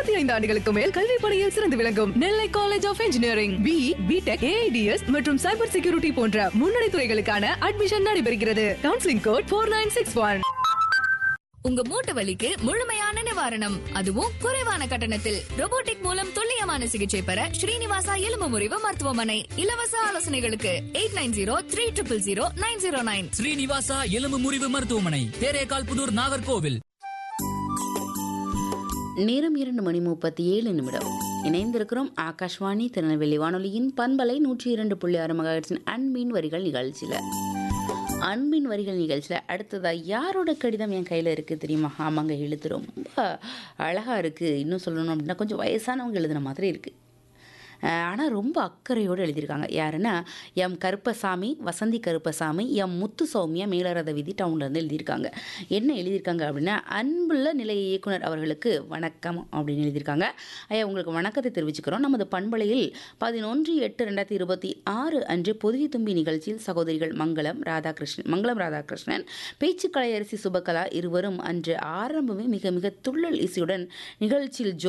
இருபத்தி ஐந்து ஆண்டுகளுக்கு மேல் கல்வி பணியில் சிறந்து விளங்கும் Nellai college of engineering B BTech AIDS மற்றும் சைபர் செக்யூரிட்டி போன்ற முன்னணி துறைகளுக்கான அட்மிஷன் நடைபெறுகிறது counselling code four nine six one உங்க மூட்டு வலிக்கு முழுமையான நிவாரணம் அதுவும் குறைவான கட்டணத்தில் robotic மூலம் துல்லியமான சிகிச்சை பெற ஸ்ரீனிவாசா எலும்பு முறிவு மருத்துவமனை இலவச ஆலோசனைகளுக்கு eight nine zero three triple zero nine zero nine Srinivasa எலும்பு முறிவு மருத்துவமனை தேரேகால் புதூர் நாகர்கோவில் நேரம் இரண்டு மணி முப்பத்தி ஏழு நிமிடம் இணைந்திருக்கிறோம் ஆகாஷ்வாணி திருநெல்வேலி வானொலியின் பண்பலை நூற்றி இரண்டு புள்ளி ஆறு மகாட்சின் அன்பின் வரிகள் நிகழ்ச்சியில் அன்பின் வரிகள் நிகழ்ச்சியில் அடுத்ததாக யாரோட கடிதம் என் கையில் இருக்குது தெரியுமா ஆமாங்க எழுத்து ரொம்ப அழகாக இருக்குது இன்னும் சொல்லணும் அப்படின்னா கொஞ்சம் வயசானவங்க எழுதுன மாதிரி இருக்குது ஆனால் ரொம்ப அக்கறையோடு எழுதியிருக்காங்க யாருன்னா எம் கருப்பசாமி வசந்தி கருப்பசாமி எம் முத்து சௌமியா மேலரத விதி டவுன்லேருந்து எழுதியிருக்காங்க என்ன எழுதியிருக்காங்க அப்படின்னா அன்புள்ள நிலைய இயக்குனர் அவர்களுக்கு வணக்கம் அப்படின்னு எழுதியிருக்காங்க ஐயா உங்களுக்கு வணக்கத்தை தெரிவிச்சுக்கிறோம் நமது பண்பலையில் பதினொன்று எட்டு ரெண்டாயிரத்தி இருபத்தி ஆறு அன்று பொதுகை தும்பி நிகழ்ச்சியில் சகோதரிகள் மங்களம் ராதாகிருஷ்ணன் மங்களம் ராதாகிருஷ்ணன் பேச்சு கலையரசி சுபகலா இருவரும் அன்று ஆரம்பமே மிக மிக துள்ளல் இசையுடன் நிகழ்ச்சியில் ஜோ